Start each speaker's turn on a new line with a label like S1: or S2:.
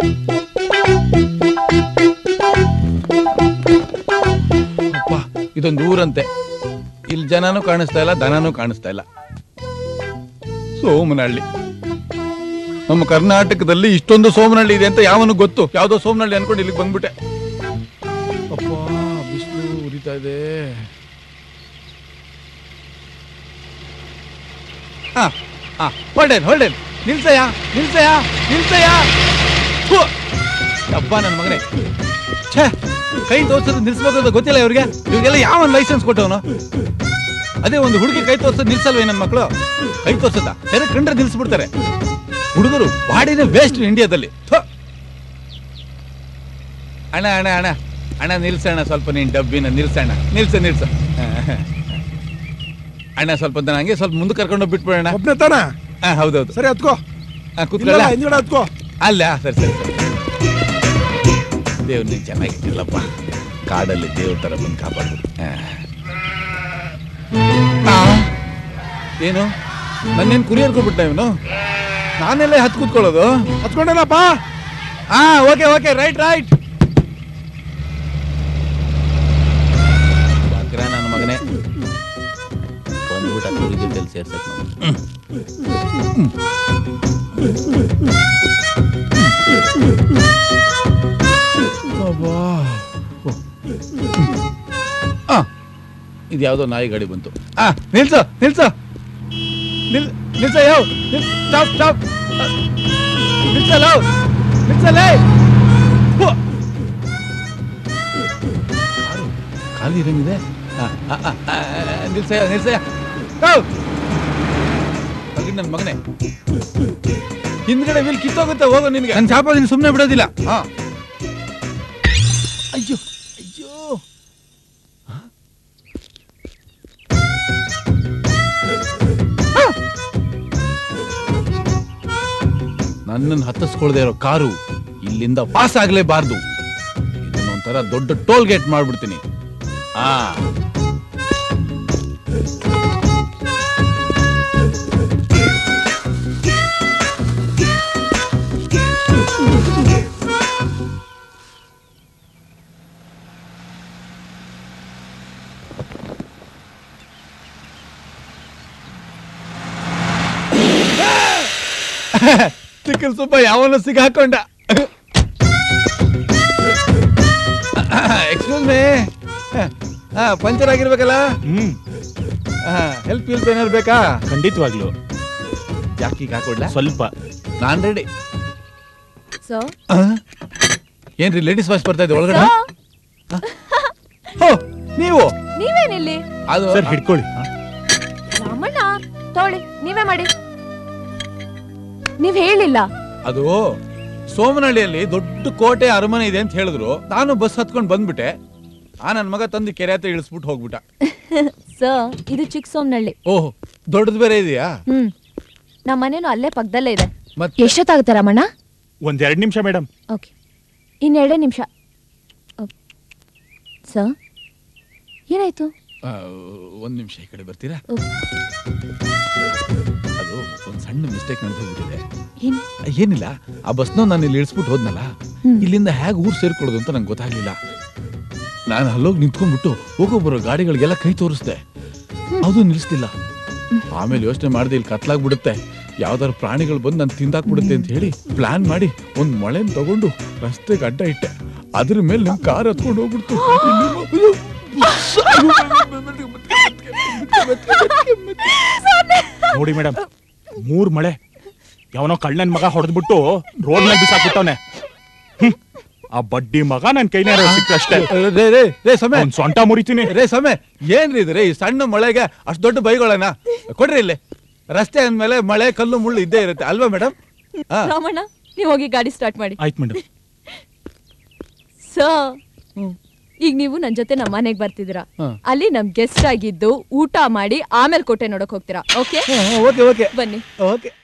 S1: ಅಪ್ಪ ಇದೊಂದು ಊರಂತೆ ಇಲ್ಲಿ ಜನನೂ ಕಾಣಿಸ್ತಾ ಇಲ್ಲ ದನನೂ ಕಾಣಿಸ್ತಾ ಇಲ್ಲ ಸೋಮನಹಳ್ಳಿ ನಮ್ಮ ಕರ್ನಾಟಕದಲ್ಲಿ ಇಷ್ಟೊಂದು ಸೋಮನಹಳ್ಳಿ ಇದೆ ಅಂತ ಯಾವನು ಗೊತ್ತು ಯಾವ್ದೋ ಸೋಮನಹಳ್ಳಿ ಅನ್ಕೊಂಡು ಇಲ್ಲಿಗೆ ಬಂದ್ಬಿಟ್ಟೆ ಅಪ್ಪ ಬಿಸಿಲು ಉರಿತಾ ಇದೆ ಹಾ ಹಾ ಹೊಲ್ಡೇನ್ ಹೊಲ್ಡೇನ್ ನಿಲ್ಸಯ್ಯ ನಿಲ್ಸಯ್ಯ ನಿಲ್ಸಯ್ಯ ಥು! ಅಪ್ಪ ನನ್ನ ಮಗನೇ ಛೇ ಕೈ ತೋರ್ಸೋದು ನಿಲ್ಸ್ಬೇಕು ಅಂತ ಗೊತ್ತಿಲ್ಲ ಇವ್ರಿಗೆ ಇವ್ರಿಗೆಲ್ಲ ಯಾವ ಲೈಸೆನ್ಸ್ ಕೊಟ್ಟವನು ಅದೇ ಒಂದು ಹುಡುಗಿ ಕೈ ತೋರ್ಸೋದು ನಿಲ್ಸಲ್ವೇ ನನ್ನ ಮಕ್ಕಳು ಕೈ ತೋರ್ಸದ ಸರಿ ಕಂಡ್ರೆ ನಿಲ್ಸ್ಬಿಡ್ತಾರೆ ಹುಡುಗರು ಬಾಡಿನೇ ವೇಸ್ಟ್ ಇಂಡಿಯಾದಲ್ಲಿ ಥು! ಅಣ್ಣ ಅಣ್ಣ ಅಣ್ಣ ಅಣ್ಣ ನಿಲ್ಸಣ್ಣ ಸ್ವಲ್ಪ ನೀನ್ ಡಬ್ಬಿನ ನಿಲ್ಸಣ್ಣ ನಿಲ್ಸ ನಿಲ್ಸ ಅಣ್ಣ ಸ್ವಲ್ಪ ಹೊತ್ತು ಹಂಗೆ ಸ್ವಲ್ಪ ಮುಂದೆ ಕರ್ಕೊಂಡು ಬಿಟ್ಬಿಡೋಣ
S2: ಒಬ್ನೇ ತಾನ
S1: ಹಾ ಹೌದೌದು
S2: ಸರಿ ಹತ್ಕೋ
S1: ಹಾ ಕೂತ್ಕೊಳ್ಳ
S2: ಹಿಂದ್ಗಡೆ ಹತ್ಕೋ
S1: ಅಲ್ಲ ಸರಿ ಸರಿ ಸರಿ ದೇವ್ರು ನೀನು ಚೆನ್ನಾಗಿಟ್ಟಿಲ್ಲಪ್ಪ ಕಾಡಲ್ಲಿ ದೇವ್ರ ತರ ಬಂದು ಕಾಪಾಡ್ಬಿಡು ಆ. ಏನು ನನ್ನೇನು ಕುರಿ ಹರ್ಕೊಬಿಟ್ಟ ಇವನು ನಾನೆಲ್ಲ ಹತ್ತು ಕೂತ್ಕೊಳ್ಳೋದು
S2: ಹತ್ಕೊಂಡೇನಪ್ಪ
S1: ಹಾ ಓಕೆ ಓಕೆ ರೈಟ್ ರೈಟ್ ನನ್ನ ಮಗನೇ ಬಂದ್ಬಿಟ್ಟ ಕುರಿ ಜೊತೆಲಿ ಸೇರ್ಸಕ್ ಆ ಇದು ಯಾವುದೋ ನಾಯಿ ಗಾಡಿ ಬಂತು ಆ ನಿಲ್ಸು ನಿಲ್ಸು ನಿಲ್ ನಿಲ್ಸ ಯಾವ ಸ್ಟಾಪ್ ಸ್ಟಾಪ್ ನಿಲ್ಸಲ್ಲ ನಿಲ್ಸಲ್ಲೇ ಹೋ! ಕಾರು ಖಾಲಿ ಇರಂಗಿದೆ ಆ, ಆ, ಆ, ಆ, ನಿಲ್ಸಯ್ಯ ನಿಲ್ಸಯ್ಯ ನನ್ನ ಮಗನೇ ಹಿಂದ್ಗಡೆ ವೀಲ್ ಕಿತ್ತೋಗುತ್ತೆ ಹೋಗೋ ನಿನ್ಗೆ ನನ್ನ ಚಾಪ ನೀನು ಸುಮ್ಮನೆ ಬಿಡೋದಿಲ್ಲ ಹಾ ಅಯ್ಯೋ ಅಯ್ಯೋ ನನ್ನನ್ನು ಹತ್ತಿಸ್ಕೊಳ್ದೆ ಇರೋ ಕಾರು ಇಲ್ಲಿಂದ ಪಾಸ್ ಆಗ್ಲೇಬಾರ್ದು ಇದನ್ನೊಂಥರ ದೊಡ್ಡ ಟೋಲ್ ಗೇಟ್ ಮಾಡ್ಬಿಡ್ತೀನಿ ಆ ಚಿಕ್ಕನ್ ಸುಬ್ಬ ಯಾವನ ಸಿಗಾಕೊಂಡ ಎಕ್ಸ್ಕ್ಯೂಸ್ ಮೇ ಹಾ ಪಂಚರ್ ಆಗಿರ್ಬೇಕಲ್ಲ
S3: ಹ್ಮ್
S1: ಹೆಲ್ಪ್ ಗಿಲ್ಪ್ ಏನಾರು ಬೇಕಾ
S3: ಖಂಡಿತವಾಗ್ಲು
S1: ಜಾಕಿಗೆ ಹಾಕೊಡ್ಲ
S3: ಸ್ವಲ್ಪ
S1: ನಾನ್ ರೆಡಿ
S4: ಸೊ
S1: ಏನ್ರಿ ಲೇಡೀಸ್ ವಾಯ್ಸ್ ಬರ್ತಾ ಇದೆ ಒಳಗಡೆ
S4: ಸೊ
S1: ಹೋ ನೀವು
S4: ನೀವೇನಿಲ್ಲಿ
S1: ಅದು
S3: ಸರ್ ಹಿಡ್ಕೊಳ್ಳಿ
S4: ರಾಮಣ್ಣ ತಗೊಳ್ಳಿ ನೀವೇ ಮಾಡಿ ನೀವ್ ಹೇಳಿಲ್ಲ
S1: ಅದು ಸೋಮನಹಳ್ಳಿಯಲ್ಲಿ ದೊಡ್ಡ ಕೋಟೆ ಅರಮನೆ ಇದೆ ಅಂತ ಹೇಳಿದ್ರು ನಾನು ಬಸ್ ಹತ್ಕೊಂಡು ಬಂದ್ಬಿಟ್ಟೆ ಆ ನನ್ನ ಮಗ ತಂದು ಕೆರೆ ಹತ್ರ ಇಳಿಸ್ಬಿಟ್ಟು ಹೋಗ್ಬಿಟ್ಟ
S4: ಸರ್ ಇದು ಚಿಕ್ಕ ಸೋಮನಹಳ್ಳಿ
S1: ಓಹ್ ದೊಡ್ಡದು ಬೇರೆ ಇದೆಯಾ
S4: ಹ್ಮ್ ನಮ್ಮ ಮನೇನು ಅಲ್ಲೇ ಪಕ್ಕದಲ್ಲೇ ಇದೆ
S1: ಮತ್ತೆ
S4: ಎಷ್ಟೊತ್ತಾಗುತ್ತೆ ರಮಣ್ಣ
S3: ಒಂದ್ ಎರಡ್ ನಿಮಿಷ ಮೇಡಮ್
S4: ಓಕೆ ಇನ್ನೆರಡೇ ನಿಮಿಷ ಸರ್ ಏನಾಯ್ತು
S1: ಆ, ಒಂದ್ ನಿಮಿಷ ಈ ಕಡೆ ಬರ್ತೀರಾ
S4: ಓಕೆ.
S1: ಅದು ಒಂದ್ ಸಣ್ಣ ಮಿಸ್ಟೇಕ್ ಹೋಗ್ಬಿಟ್ಟಿದೆ
S4: ಏನು
S1: ಏನಿಲ್ಲ ಆ ಬಸ್ನ ನಾನು ಇಲ್ಲಿ ಇಳಿಸ್ಬಿಟ್ಟು ಹೋದ್ನಲ್ಲ
S4: ಹ್ಮ್.
S1: ಇಲ್ಲಿಂದ ಹೇಗೆ ಊರ್ ಸೇರ್ಕೊಳ್ಳೋದು ಅಂತ ನಂಗೆ ಗೊತ್ತಾಗ್ಲಿಲ್ಲ ನಾನು ಅಲ್ಲೋಗಿ ನಿಂತ್ಕೊಂಡ್ಬಿಟ್ಟು ಹೋಗೋ ಬರೋ ಗಾಡಿಗಳಿಗೆಲ್ಲ ಕೈ ತೋರಿಸ್ದೆ ಅದು ನಿಲ್ಲಿಸ್ತಿಲ್ಲ ಆಮೇಲೆ ಯೋಚನೆ ಮಾಡಿದೆ ಇಲ್ಲಿ ಕತ್ಲಾಗ್ಬಿಡುತ್ತೆ ಯಾವ್ದಾದ್ರು ಪ್ರಾಣಿಗಳು ಬಂದು ನಾನು ತಿಂದಾಕ್ಬಿಡುತ್ತೆ ಅಂತ ಹೇಳಿ ಪ್ಲಾನ್ ಮಾಡಿ ಒಂದ್ ಮೊಳೆನ್ ತಗೊಂಡು ರಸ್ತೆಗೆ ಅಡ್ಡ ಇಟ್ಟೆ ಅದ್ರ ಮೇಲೆ ನಿಮ್ ಕಾರ್ ಹತ್ಕೊಂಡು ಹೋಗ್ಬಿಡ್ತು
S3: ನೋಡಿ ಮೇಡಮ್ ಮೂರ್ ಮಳೆ ಯಾವನೋ ಕಳ್ಳನ್ ಮಗ ಹೊಡೆದ್ಬಿಟ್ಟು ರೋಡ್ ಮೇಲೆ ಬಿಸಾಕ್ಬಿಟ್ಟವನೆ ಹ್ಮ್. ಆ ಬಡ್ಡಿ ಮಗ ನನ್ ಕೈನಾರ ಸಿಕ್ಕಷ್ಟೇ
S1: ರೇ ರೇ ರೇ ಸಮಯ
S3: ಅವ್ನ್ ಸೊಂಟ ಮುರಿತೀನಿ
S1: ರೇ ಸಮಯ ಏನ್ರಿ ಇದು ರೇ ಈ ಸಣ್ಣ ಮಳೆಗೆ ಅಷ್ಟು ದೊಡ್ಡ ಬೈಗಳನ್ನ ಕೊಡ್ರಿ ಇಲ್ಲಿ ರಸ್ತೆ ಅಂದ್ಮೇಲೆ ಮಳೆ ಕಲ್ಲು ಮುಳ್ಳು ಇದ್ದೇ ಇರುತ್ತೆ ಅಲ್ವಾ ಮೇಡಮ್
S4: ರಾಮಣ್ಣ ನೀವು ಹೋಗಿ ಗಾಡಿ ಸ್ಟಾರ್ಟ್ ಮಾಡಿ
S3: ಆಯ್ತು ಮೇಡಮ್
S4: ಸರ್ ಈಗ ನೀವು ನನ್ ಜೊತೆ ನಮ್ಮ ಮನೆಗೆ ಬರ್ತಿದ್ದೀರಾ
S1: ಹಾ.
S4: ಅಲ್ಲಿ ನಮ್ ಗೆಸ್ಟ್ ಆಗಿದ್ದು ಊಟ ಮಾಡಿ ಆಮೇಲೆ ಕೋಟೆ ನೋಡಕ್ ಹೋಗ್ತೀರಾ ಓಕೆ
S1: ಓಕೆ ಓಕೆ
S4: ಬನ್ನಿ
S1: ಓಕೆ